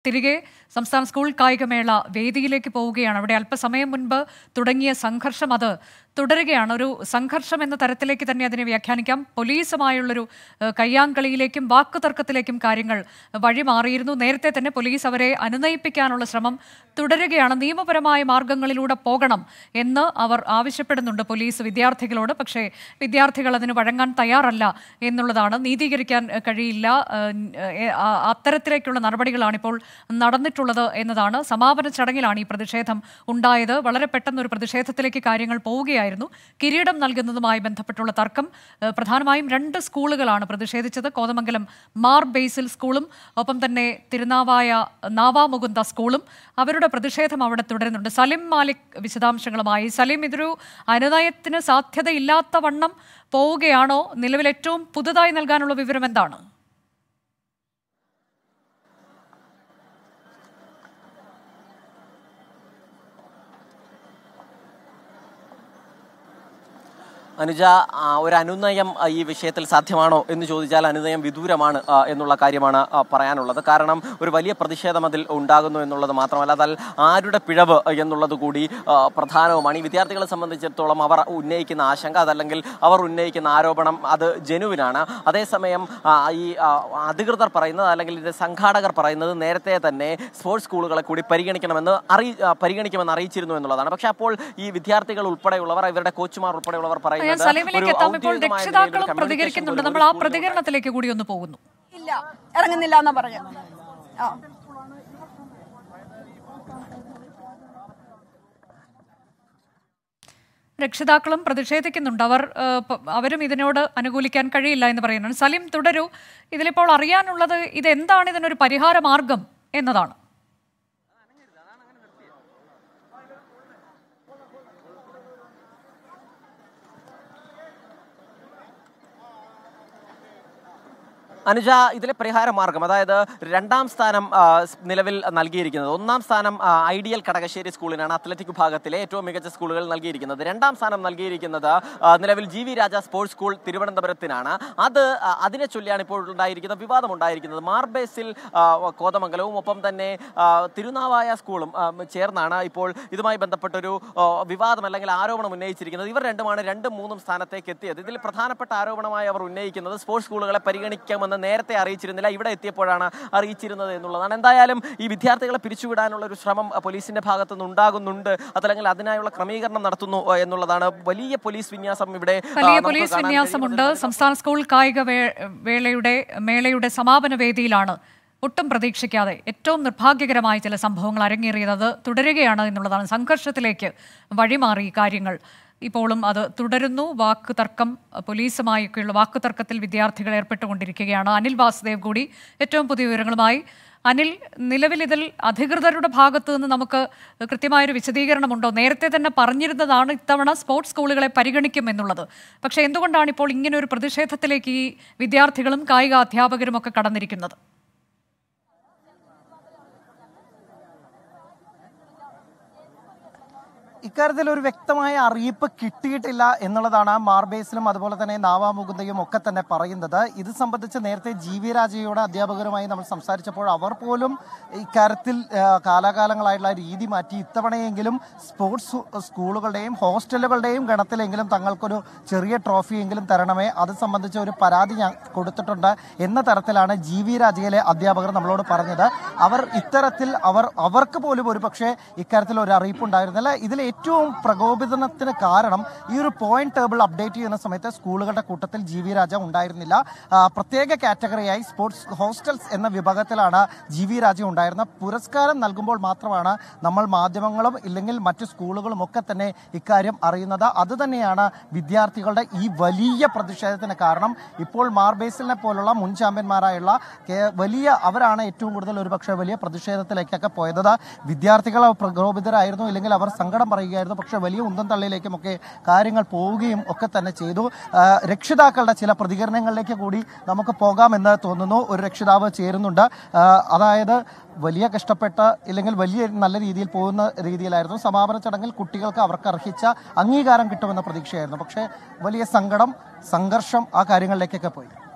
തിരികെ സംസ്ഥാന സ്കൂൾ കായികമേള വേദിയിലേക്ക് പോവുകയാണ് അവിടെ അല്പസമയം മുൻപ് തുടങ്ങിയ സംഘർഷം അത് തുടരുകയാണ് ഒരു സംഘർഷം എന്ന തരത്തിലേക്ക് തന്നെ അതിനെ വ്യാഖ്യാനിക്കാം പോലീസുമായുള്ളൊരു ഏഹ്, കയ്യാങ്കളിയിലേക്കും വാക്കുതർക്കത്തിലേക്കും കാര്യങ്ങൾ വഴിമാറിയിരുന്നു നേരത്തെ തന്നെ പോലീസ് അവരെ അനുനയിപ്പിക്കാനുള്ള ശ്രമം തുടരുകയാണ് നിയമപരമായ മാർഗങ്ങളിലൂടെ പോകണം എന്ന് അവർ ആവശ്യപ്പെടുന്നുണ്ട് പോലീസ് വിദ്യാർത്ഥികളോട് പക്ഷേ വിദ്യാർത്ഥികൾ അതിന് വഴങ്ങാൻ തയ്യാറല്ല എന്നുള്ളതാണ് നീതീകരിക്കാൻ ഏഹ്, കഴിയില്ല ഏഹ്, ഏഹ്, ആ- അത്തരത്തിലേക്കുള്ള നടപടികളാണ് ഇപ്പോൾ നടന്നിട്ടുള്ളത് എന്നതാണ് സമാപന ചടങ്ങിലാണ് ഈ പ്രതിഷേധം ഉണ്ടായത് വളരെ പെട്ടെന്ന് ഒരു പ്രതിഷേധത്തിലേക്ക് കാര്യങ്ങൾ പോവുകയായിരുന്നു കിരീടം നൽകുന്നതുമായി ബന്ധപ്പെട്ടുള്ള തർക്കം ഏഹ്, പ്രധാനമായും രണ്ട് സ്കൂളുകളാണ് പ്രതിഷേധിച്ചത് കോതമംഗലം മാർ ബേസിൽ സ്കൂളും ഒപ്പം തന്നെ തിരുനാവായ നാവാമുകുന്ദ സ്കൂളും അവരുടെ പ്രതിഷേധം അവിടെ തുടരുന്നുണ്ട് സലിം മാലിക് വിശദാംശങ്ങളുമായി സലിം ഇതൊരു അനുനയത്തിന് സാധ്യതയില്ലാത്ത വണ്ണം പോവുകയാണോ നിലവിൽ ഏറ്റവും പുതുതായി നൽകാനുള്ള വിവരം എന്താണ് അനുജ ആ, ഒരു അനുനയം ആ, ഈ വിഷയത്തിൽ സാധ്യമാണോ എന്ന് ചോദിച്ചാൽ അനുനയം വിദൂരമാണ് ആ, എന്നുള്ള കാര്യമാണ് ആ, പറയാനുള്ളത് കാരണം ഒരു വലിയ പ്രതിഷേധം അതിൽ ഉണ്ടാകുന്നു എന്നുള്ളത് മാത്രമല്ല അതിൽ ആരുടെ പിഴവ് എന്നുള്ളത് കൂടി ആ, പ്രധാനവുമാണ് ഈ വിദ്യാർത്ഥികളെ സംബന്ധിച്ചിടത്തോളം അവർ ഉന്നയിക്കുന്ന ആശങ്ക അതല്ലെങ്കിൽ അവർ ഉന്നയിക്കുന്ന ആരോപണം അത് ജനുവിനാണ് അതേസമയം ആ, ഈ ആ, അധികൃതർ പറയുന്നത് അല്ലെങ്കിൽ ഇതിന്റെ സംഘാടകർ പറയുന്നത് നേരത്തെ തന്നെ സ്പോർട്സ് സ്കൂളുകളെ കൂടി പരിഗണിക്കണമെന്ന് അറി ആ, പരിഗണിക്കുമെന്ന് അറിയിച്ചിരുന്നു എന്നുള്ളതാണ് പക്ഷേ അപ്പോൾ ഈ വിദ്യാർത്ഥികൾ ഉൾപ്പെടെയുള്ളവർ ഇവരുടെ കോച്ചുമാർ ഉൾപ്പെടെയുള്ളവർ ഞാൻ പറയുന്നത് സലീമിലേക്ക് ഒരു എത്താം ഇപ്പോൾ ഔദ്യോഗികമായ രക്ഷിതാക്കളും നിലയിൽ communication പ്രതികരിക്കുന്നുണ്ട് പോലും നമ്മൾ ആ ഒരു സ്കൂളിലും പ്രതികരണത്തിലേക്ക് കൂടി ഒന്ന് പോകുന്നു ഇല്ല ഇറങ്ങുന്നില്ല എന്നാ പറഞ്ഞു ആ രക്ഷിതാക്കളും പ്രതിഷേധിക്കുന്നുണ്ട് അവർ ഏഹ്, പ- അവരും ഇതിനോട് അനുകൂലിക്കാൻ കഴിയില്ല എന്ന് പറയുന്നുണ്ട് സലിം തുടരൂ ഇതിലിപ്പോൾ അറിയാനുള്ളത് ഇതെന്താണ് ഇതിനൊരു പരിഹാര മാർഗം എന്നതാണ് അനുജ ഇതിലെ പരിഹാര മാർഗം അതായത് രണ്ടാം സ്ഥാനം ആ, സ് നിലവിൽ നൽകിയിരിക്കുന്നത് ഒന്നാം സ്ഥാനം ആ, ഐഡിയൽ കടകശ്ശേരി സ്കൂളിനാണ് അത്ലറ്റിക് വിഭാഗത്തിലെ ഏറ്റവും മികച്ച സ്കൂളുകൾ നൽകിയിരിക്കുന്നത് രണ്ടാം സ്ഥാനം നൽകിയിരിക്കുന്നത് ആ, നിലവിൽ ജി വി രാജ സ്പോർട്സ് സ്കൂൾ തിരുവനന്തപുരത്തിനാണ് അത് ആ, അതിനെ ചൊല്ലിയാണ് ഇപ്പോൾ ഉണ്ടായിരിക്കുന്ന വിവാദം ഉണ്ടായിരിക്കുന്നത് മാർബേസിൽ ആ, കോതമംഗലവും ഒപ്പം തന്നെ ആ, തിരുനാവായ സ്കൂളും ആ, ചേർന്നാണ് ഇപ്പോൾ ഇതുമായി ബന്ധപ്പെട്ടൊരു ആ, വിവാദം അല്ലെങ്കിൽ ആരോപണം ഉന്നയിച്ചിരിക്കുന്നത് ഇവർ രണ്ടുമാണ് രണ്ടും മൂന്നും സ്ഥാനത്തേക്ക് എത്തിയത് ഇതിൽ പ്രധാനപ്പെട്ട ആരോപണമായി അവർ ഉന്നയിക്കുന്നത് സ്പോർട്സ് സ്കൂളുകളെ പരിഗണിക്കാമെന്ന് നേരത്തെ അറിയിച്ചിരുന്നില്ല ഇവിടെ എത്തിയപ്പോഴാണ് അറിയിച്ചിരുന്നത് എന്നുള്ളതാണ് എന്തായാലും ഈ വിദ്യാർത്ഥികളെ പിരിച്ചുവിടാനുള്ള ഒരു ശ്രമം അഹ്, പോലീസിന്റെ ഭാഗത്തു നിന്ന് ഉണ്ടാകുന്നുണ്ട് അതല്ലെങ്കിൽ അതിനായുള്ള ക്രമീകരണം നടത്തുന്നു അഹ്, എന്നുള്ളതാണ് വലിയ പോലീസ് വിന്യാസം ഇവിടെ അഹ്, വലിയ നമുക്ക് പോലീസ് കാണാൻ വിന്യാസമുണ്ട് കഴിയുന്നത്. സംസ്ഥാന സ്കൂൾ കായിക വേ- വേളയുടെ മേളയുടെ സമാപന വേദിയിലാണ് ഒട്ടും പ്രതീക്ഷിക്കാതെ ഏറ്റവും നിർഭാഗ്യകരമായ ചില സംഭവങ്ങൾ അരങ്ങേറിയത് അത് തുടരുകയാണ് എന്നുള്ളതാണ് സംഘർഷത്തിലേക്ക് വഴിമാറി ഈ കാര്യങ്ങൾ ഇപ്പോഴും അത് തുടരുന്നു വാക്ക് തർക്കം പോലീസുമായൊക്കെയുള്ള വാക്ക് തർക്കത്തിൽ വിദ്യാർത്ഥികൾ ഏർപ്പെട്ടുകൊണ്ടിരിക്കുകയാണ് അനിൽ വാസുദേവ് കൂടി ഏറ്റവും പുതിയ വിവരങ്ങളുമായി അനിൽ നിലവിൽ ഇതിൽ അധികൃതരുടെ ഭാഗത്തു നിന്ന് നമുക്ക് കൃത്യമായൊരു വിശദീകരണമുണ്ടോ നേരത്തെ തന്നെ പറഞ്ഞിരുന്നതാണ് ഇത്തവണ സ്പോർട്സ് സ്കൂളുകളെ പരിഗണിക്കും എന്നുള്ളത് പക്ഷേ എന്തുകൊണ്ടാണ് ഇപ്പോൾ ഇങ്ങനെ ഒരു പ്രതിഷേധത്തിലേക്ക് ഈ വിദ്യാർത്ഥികളും കായിക അധ്യാപകരും ഒക്കെ കടന്നിരിക്കുന്നത് ഇക്കാര്യത്തിൽ ഒരു വ്യക്തമായ അറിയിപ്പ് കിട്ടിയിട്ടില്ല എന്നുള്ളതാണ് മാർബേസിലും അതുപോലെ തന്നെ നാവാമുകുന്ദയും ഒക്കെ തന്നെ പറയുന്നത് ഇത് സംബന്ധിച്ച് നേരത്തെ ജി വി രാജയുടെ അധ്യാപകരുമായി നമ്മൾ സംസാരിച്ചപ്പോൾ അവർ പോലും ഇക്കാര്യത്തിൽ ആ, കാലാകാലങ്ങളായിട്ടുള്ള രീതി മാറ്റി ഇത്തവണയെങ്കിലും സ്പോർട്സ് സ് സ്കൂളുകളുടെയും ഹോസ്റ്റലുകളുടെയും ഗണത്തിലെങ്കിലും തങ്ങൾക്കൊരു ചെറിയ ട്രോഫിയെങ്കിലും തരണമേ അത് സംബന്ധിച്ച് ഒരു പരാതി ഞാൻ കൊടുത്തിട്ടുണ്ട് എന്ന തരത്തിലാണ് ജി വി രാജയിലെ അധ്യാപകർ നമ്മളോട് പറഞ്ഞത് അവർ ഇത്തരത്തിൽ അവർ അവർക്ക് പോലും ഒരു പക്ഷേ ഇക്കാര്യത്തിൽ ഒരു അറിയിപ്പ് ഉണ്ടായിരുന്നില്ല ഇതിൽ ഏറ്റവും പ്രകോപിതനത്തിന് കാരണം ഈ ഒരു പോയിന്റ് ടേബിൾ അപ്ഡേറ്റ് ചെയ്യുന്ന സമയത്ത് സ്കൂളുകളുടെ കൂട്ടത്തിൽ ജി വി രാജ ഉണ്ടായിരുന്നില്ല ആ, പ്രത്യേക കാറ്റഗറിയായി സ്പോർട്സ് ഹോസ്റ്റൽസ് എന്ന വിഭാഗത്തിലാണ് ജി വി രാജ ഉണ്ടായിരുന്നത് പുരസ്കാരം നൽകുമ്പോൾ മാത്രമാണ് നമ്മൾ മാധ്യമങ്ങളും ഇല്ലെങ്കിൽ മറ്റു സ്കൂളുകളും ഒക്കെ തന്നെ ഇക്കാര്യം അറിയുന്നത് അതുതന്നെയാണ് വിദ്യാർത്ഥികളുടെ ഈ വലിയ പ്രതിഷേധത്തിന് കാരണം ഇപ്പോൾ മാർബേസിലിനെ പോലുള്ള മുൻ ചാമ്പ്യന്മാരായുള്ള കേ- വലിയ അവരാണ് ഏറ്റവും കൂടുതൽ ഒരുപക്ഷെ വലിയ പ്രതിഷേധത്തിലേക്കൊക്കെ പോയത് വിദ്യാർത്ഥികൾ പ്രകോപിതരായിരുന്നു ഇല്ലെങ്കിൽ അവർ സങ്കടം പറയുകയായിരുന്നു പക്ഷെ വലിയ ഉന്തം തള്ളിയിലേക്കുമൊക്കെ കാര്യങ്ങൾ പോവുകയും ഒക്കെ തന്നെ ചെയ്തു ആ, രക്ഷിതാക്കളുടെ ചില പ്രതികരണങ്ങളിലേക്ക് കൂടി നമുക്ക് പോകാമെന്ന് തോന്നുന്നു ഒരു രക്ഷിതാവ് ചേരുന്നുണ്ട് ആ, അതായത് വലിയ കഷ്ടപ്പെട്ട് ഇല്ലെങ്കിൽ വലിയ നല്ല രീതിയിൽ പോകുന്ന രീതിയിലായിരുന്നു സമാപന ചടങ്ങിൽ കുട്ടികൾക്ക് അവർക്ക് അർഹിച്ച അംഗീകാരം കിട്ടുമെന്ന പ്രതീക്ഷയായിരുന്നു പക്ഷേ വലിയ സങ്കടം സംഘർഷം ആ കാര്യങ്ങളിലേക്കൊക്കെ പോയി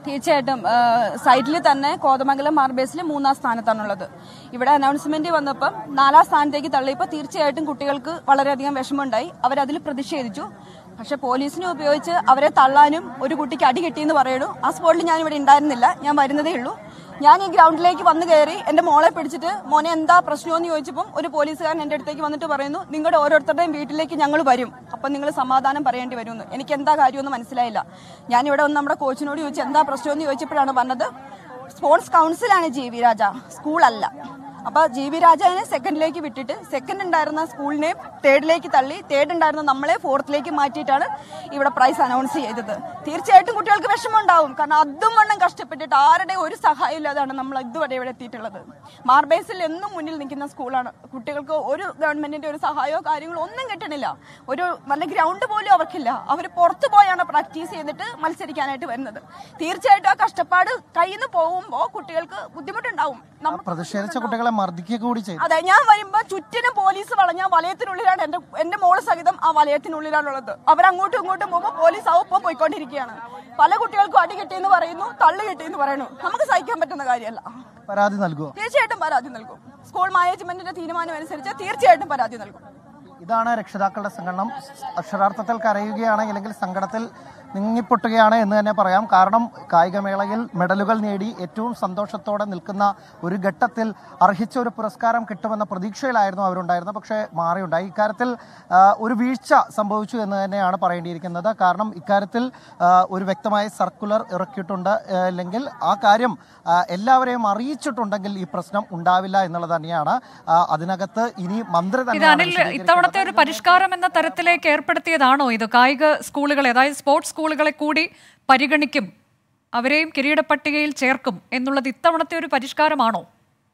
തീർച്ചയായിട്ടും സൈറ്റിൽ തന്നെ കോതമംഗലം മാർബേസിൽ മൂന്നാം സ്ഥാനത്താണുള്ളത് ഇവിടെ അനൗൺസ്മെന്റ് വന്നപ്പം നാലാം സ്ഥാനത്തേക്ക് തള്ളിയപ്പോൾ തീർച്ചയായിട്ടും കുട്ടികൾക്ക് വളരെയധികം വിഷമമുണ്ടായി അവരതിൽ പ്രതിഷേധിച്ചു പക്ഷെ പോലീസിനെ ഉപയോഗിച്ച് അവരെ തള്ളാനും ഒരു കുട്ടിക്ക് അടി കിട്ടിയെന്ന് പറയണു ആ സ്പോട്ടിൽ ഞാൻ ഇവിടെ ഉണ്ടായിരുന്നില്ല ഞാൻ വരുന്നതേ ഉള്ളൂ ഞാൻ ഈ ഗ്രൗണ്ടിലേക്ക് വന്നു കയറി എന്റെ മോളെ പിടിച്ചിട്ട് മോനെ എന്താ പ്രശ്നമെന്ന് ചോദിച്ചപ്പം ഒരു പോലീസുകാരൻ എന്റെ അടുത്തേക്ക് വന്നിട്ട് പറയുന്നു നിങ്ങളുടെ ഓരോരുത്തരുടെയും വീട്ടിലേക്ക് ഞങ്ങൾ വരും അപ്പം നിങ്ങൾ സമാധാനം പറയേണ്ടി വരുമെന്ന് എനിക്ക് എന്താ കാര്യമൊന്നും മനസ്സിലായില്ല ഞാൻ ഇവിടെ വന്ന് നമ്മുടെ കോച്ചിനോട് ചോദിച്ചു എന്താ പ്രശ്നമെന്ന് ചോദിച്ചപ്പോഴാണ് പറഞ്ഞത് സ്പോർട്സ് കൗൺസിലാണ് ജി വി രാജ സ്കൂളല്ല അപ്പൊ ജി വി രാജാവിനെ സെക്കൻഡിലേക്ക് വിട്ടിട്ട് സെക്കൻഡ് ഉണ്ടായിരുന്ന സ്കൂളിനെ തേർഡിലേക്ക് തള്ളി തേർഡ് ഉണ്ടായിരുന്ന നമ്മളെ ഫോർത്തിലേക്ക് മാറ്റിയിട്ടാണ് ഇവിടെ പ്രൈസ് അനൗൺസ് ചെയ്തത് തീർച്ചയായിട്ടും കുട്ടികൾക്ക് വിഷമമുണ്ടാവും കാരണം അതും വണ്ണം കഷ്ടപ്പെട്ടിട്ട് ആരുടെ ഒരു സഹായം ഇല്ലാതാണ് നമ്മൾ ഇതുവരെ ഇവിടെ എത്തിയിട്ടുള്ളത് മാർബേസിൽ എന്നും മുന്നിൽ നിൽക്കുന്ന സ്കൂളാണ് കുട്ടികൾക്ക് ഒരു ഗവൺമെന്റിന്റെ ഒരു സഹായമോ കാര്യങ്ങളോ ഒന്നും കിട്ടണില്ല ഒരു നല്ല ഗ്രൗണ്ട് പോലും അവർക്കില്ല അവർ പുറത്തു പോയാണ് പ്രാക്ടീസ് ചെയ്തിട്ട് മത്സരിക്കാനായിട്ട് വരുന്നത് തീർച്ചയായിട്ടും ആ കഷ്ടപ്പാട് കയ്യിൽ നിന്ന് പോകുമ്പോൾ കുട്ടികൾക്ക് ബുദ്ധിമുട്ടുണ്ടാവും നമ്മൾ പ്രതിഷേധിച്ച കുട്ടികളെ മർദ്ദിക്കുക കൂടി ചെയ്തു അതെ ഞാൻ വരുമ്പോ ചുറ്റിനും പോലീസ് വളഞ്ഞ വലയത്തിനുള്ളിലാണ് എന്റെ എന്റെ മോള് സഹിതം ആ വലയത്തിനുള്ളിലാണുള്ളത് അവരങ്ങോട്ടും ഇങ്ങോട്ടും പോകുമ്പോൾ പോലീസ് ആ ഒപ്പം പോയിക്കൊണ്ടിരിക്കുകയാണ് പല കുട്ടികൾക്കും അടി കിട്ടിയെന്ന് പറയുന്നു തള്ളു കിട്ടിയെന്ന് പറയുന്നു നമുക്ക് സഹിക്കാൻ പറ്റുന്ന കാര്യമല്ല പരാതി നൽകുമോ തീർച്ചയായിട്ടും പരാതി നൽകും സ്കൂൾ മാനേജ്മെന്റിന്റെ തീരുമാനം അനുസരിച്ച് തീർച്ചയായിട്ടും പരാതി നൽകും ഇതാണ് രക്ഷിതാക്കളുടെ സംഘടന അക്ഷരാർത്ഥത്തിൽ കരയുകയാണ് അല്ലെങ്കിൽ സങ്കടത്തിൽ നിങ്ങിപ്പൊട്ടുകയാണ് എന്ന് തന്നെ പറയാം കാരണം കായികമേളയിൽ മെഡലുകൾ നേടി ഏറ്റവും സന്തോഷത്തോടെ നിൽക്കുന്ന ഒരു ഘട്ടത്തിൽ അർഹിച്ച ഒരു പുരസ്കാരം കിട്ടുമെന്ന പ്രതീക്ഷയിലായിരുന്നു അവരുണ്ടായിരുന്നത് പക്ഷേ മാറിയുണ്ടായി ഇക്കാര്യത്തിൽ ആ, ഒരു വീഴ്ച സംഭവിച്ചു എന്ന് തന്നെയാണ് പറയേണ്ടിയിരിക്കുന്നത് കാരണം ഇക്കാര്യത്തിൽ ആ, ഒരു വ്യക്തമായ സർക്കുലർ ഇറക്കിയിട്ടുണ്ട് ആ, അല്ലെങ്കിൽ ആ കാര്യം ആ, എല്ലാവരെയും അറിയിച്ചിട്ടുണ്ടെങ്കിൽ ഈ പ്രശ്നം ഉണ്ടാവില്ല എന്നുള്ളത് തന്നെയാണ് ആ, അതിനകത്ത് ഇനി മന്ത്രി ഇത് തന്നെയാണ് അനിൽ വിശദീകരിക്കേണ്ടത്. ഇത്തവണത്തെ ഒരു പരിഷ്കാരം എന്ന തരത്തിലേക്ക് ഏർപ്പെടുത്തിയതാണോ ഇത് കായിക സ്കൂളുകളെ അതായത് സ്പോർട്സ് സ്കൂളുകളെ കൂടി പരിഗണിക്കും അവരെയും കിരീടപ്പട്ടികയിൽ ചേർക്കും എന്നുള്ളത് ഇത്തവണത്തെ ഒരു പരിഷ്കാരമാണോ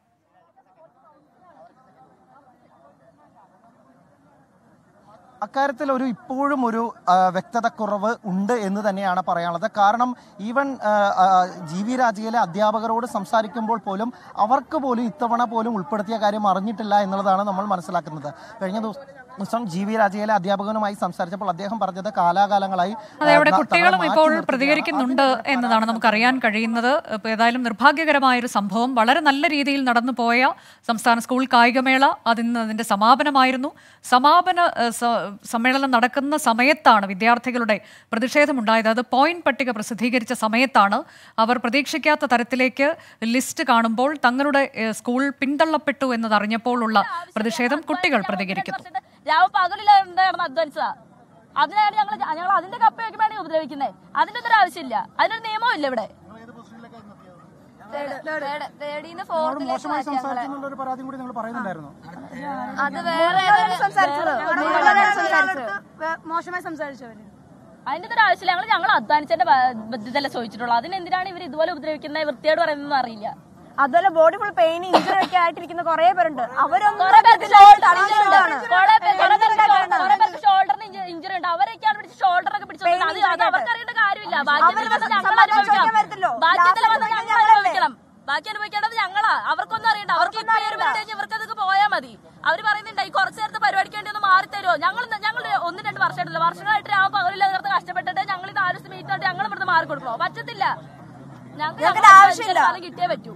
അക്കാര്യത്തിൽ ഒരു ഇപ്പോഴും ഒരു ആ, വ്യക്തതക്കുറവ് ഉണ്ട് എന്ന് തന്നെയാണ് പറയാനുള്ളത് കാരണം ഈവൻ ആ, ആ, ജി വി രാജയിലെ അധ്യാപകരോട് സംസാരിക്കുമ്പോൾ പോലും അവർക്ക് പോലും ഇത്തവണ പോലും ഉൾപ്പെടുത്തിയ കാര്യം അറിഞ്ഞിട്ടില്ല എന്നുള്ളതാണ് നമ്മൾ മനസ്സിലാക്കുന്നത് കഴിഞ്ഞ ദിവസം ദിവസം ജി വി രാജയിലെ അധ്യാപകനുമായി സംസാരിച്ചപ്പോൾ അദ്ദേഹം പറഞ്ഞത് കാലാകാലങ്ങളായി അതെ അവിടെ ആ, ന- കുട്ടികളും തങ്ങളെ മാറ്റി ഇപ്പോൾ നിർത്തുകയാണ്. പ്രതികരിക്കുന്നുണ്ട് എന്നതാണ് നമുക്ക് അറിയാൻ കഴിയുന്നത് ഇപ്പോൾ ഏതായാലും നിർഭാഗ്യകരമായ ഒരു സംഭവം വളരെ നല്ല രീതിയിൽ നടന്നു പോയ സംസ്ഥാന സ്കൂൾ കായികമേള അതിന്ന് അതിന്റെ സമാപനമായിരുന്നു സമാപന ഏഹ്, സ- സമ്മേളനം നടക്കുന്ന സമയത്താണ് വിദ്യാർത്ഥികളുടെ പ്രതിഷേധമുണ്ടായത് അത് പോയിന്റ് പട്ടിക പ്രസിദ്ധീകരിച്ച സമയത്താണ് അവർ പ്രതീക്ഷിക്കാത്ത തരത്തിലേക്ക് ലിസ്റ്റ് കാണുമ്പോൾ തങ്ങളുടെ ഏഹ്, സ്കൂൾ പിന്തള്ളപ്പെട്ടു എന്നതറിഞ്ഞപ്പോഴുള്ള പ്രതിഷേധം കുട്ടികൾ പ്രതികരിക്കുന്നു രാവ് പകലില്ലാണ്ട് കിടന്ന് അധ്വാനിച്ചതാ അതിനാണ് ഞങ്ങൾ ഞങ്ങൾ അതിന്റെ കപ്പ വയ്ക്കുമ്പോഴാണ് ഈ ഉപദ്രവിക്കുന്നത് അതിന്റെ ഒന്നും ആവശ്യമില്ല അതിനൊരു നിയമവും ഇല്ല ഇവിടെ മോശമായി സംസാരിക്കുന്നുള്ള ഒരു പരാതിയും കൂടി നിങ്ങൾ പറയുന്നുണ്ടായിരുന്നു അത് വേറെ മോശമായി സംസാരിച്ചവര് അതിന്റെ ഒരു ആവശ്യമില്ല ഞങ്ങൾ ഞങ്ങൾ അധ്വാനിച്ചതിന്റെ ബദ്ധ്യതല്ല ചോദിച്ചിട്ടുള്ളൂ അതിനെന്തിനാണ് ഇവർ ഇതുപോലെ ഉപദ്രവിക്കുന്നത് വൃത്തിയോട് പറയുന്നതെന്ന് അറിയില്ല അതുപോലെ ബോഡി ഫുൾ പെയിൻ ഇഞ്ചുറി ഒക്കെ ആയിട്ടിരിക്കുന്ന കുറെ പേരുണ്ട് അവരൊന്നും കുറെ പേർക്ക് ഷോൾഡറിന് ഷോൾഡറിന് ഇഞ്ചുറി ഉണ്ട് അവരൊക്കെയാണ് പിടിച്ച് ഷോൾഡറൊക്കെ പിടിച്ചു അത് അത് അവർക്ക് അറിയേണ്ട കാര്യമില്ല ബാക്കിയെല്ലാം വന്ന് ഞങ്ങൾ അനുഭവിക്കണം ബാക്കിയെല്ലാം വന്ന് ഞങ്ങൾ അനുഭവിക്കണം ബാക്കി അനുഭവിക്കേണ്ടത് ഞങ്ങളാ അവർക്കൊന്നും അറിയണ്ട അവർക്ക് ഇപ്പൊ പേര് പറഞ്ഞു ഇവർക്ക് അതൊക്കെ പോയാൽ മതി അവർ പറയുന്നുണ്ട് ഈ കുറച്ച് നേരത്തെ പരിപാടിക്ക് വേണ്ടി ഒന്ന് മാറി തരുമോ ഞങ്ങൾ ഞങ്ങൾ ഒന്ന് രണ്ട് വർഷമായിട്ടില്ല വർഷങ്ങളായിട്ട് രാവ് പകലില്ലാതെ കിടന്ന് കഷ്ടപ്പെട്ടിട്ട് ഞങ്ങൾ ഈ നാല് ദിവസം മീറ്റ് ആയിട്ട് ഞങ്ങൾ ഇവിടുന്ന് മാറി കൊടുക്കണോ പറ്റത്തില്ല ഞങ്ങൾക്ക് ആവശ്യമില്ല കിട്ടിയേ പറ്റൂ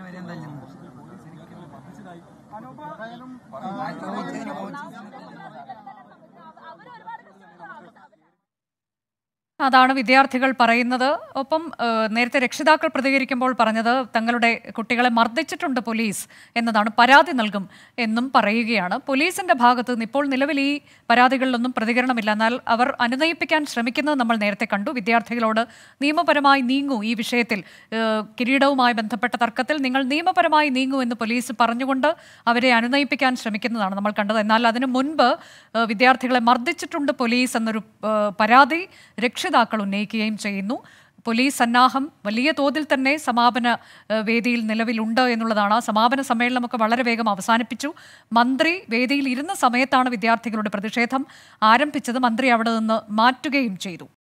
അതാണ് വിദ്യാർത്ഥികൾ പറയുന്നത് ഒപ്പം ഏഹ്, നേരത്തെ രക്ഷിതാക്കൾ പ്രതികരിക്കുമ്പോൾ പറഞ്ഞത് തങ്ങളുടെ കുട്ടികളെ മർദ്ദിച്ചിട്ടുണ്ട് പോലീസ് എന്നതാണ് പരാതി നൽകും എന്നും പറയുകയാണ് പോലീസിന്റെ ഭാഗത്ത് നിന്ന് ഇപ്പോൾ നിലവിൽ ഈ പരാതികളിലൊന്നും പ്രതികരണമില്ല എന്നാൽ അവർ അനുനയിപ്പിക്കാൻ ശ്രമിക്കുന്നത് നമ്മൾ നേരത്തെ കണ്ടു വിദ്യാർത്ഥികളോട് നിയമപരമായി നീങ്ങൂ ഈ വിഷയത്തിൽ ഏഹ്, കിരീടവുമായി ബന്ധപ്പെട്ട തർക്കത്തിൽ നിങ്ങൾ നിയമപരമായി നീങ്ങൂ എന്ന് പോലീസ് പറഞ്ഞുകൊണ്ട് അവരെ അനുനയിപ്പിക്കാൻ ശ്രമിക്കുന്നതാണ് നമ്മൾ കണ്ടത് എന്നാൽ അതിനു മുൻപ് ഏഹ്, വിദ്യാർത്ഥികളെ മർദ്ദിച്ചിട്ടുണ്ട് പോലീസ് എന്നൊരു ഏഹ്, പരാതി രക്ഷിതാക്കൾ ഉന്നയിക്കുകയും ചെയ്യുന്നു പോലീസ് സന്നാഹം വലിയ തോതിൽ തന്നെ സമാപന ഏഹ്, വേദിയിൽ നിലവിലുണ്ട് എന്നുള്ളതാണ് ആ സമാപന സമ്മേളനമൊക്കെ വളരെ വേഗം അവസാനിപ്പിച്ചു മന്ത്രി വേദിയിൽ ഇരുന്ന സമയത്താണ് വിദ്യാർത്ഥികളുടെ പ്രതിഷേധം ആരംഭിച്ചത് മന്ത്രി അവിടെ നിന്ന് മാറ്റുകയും ചെയ്തു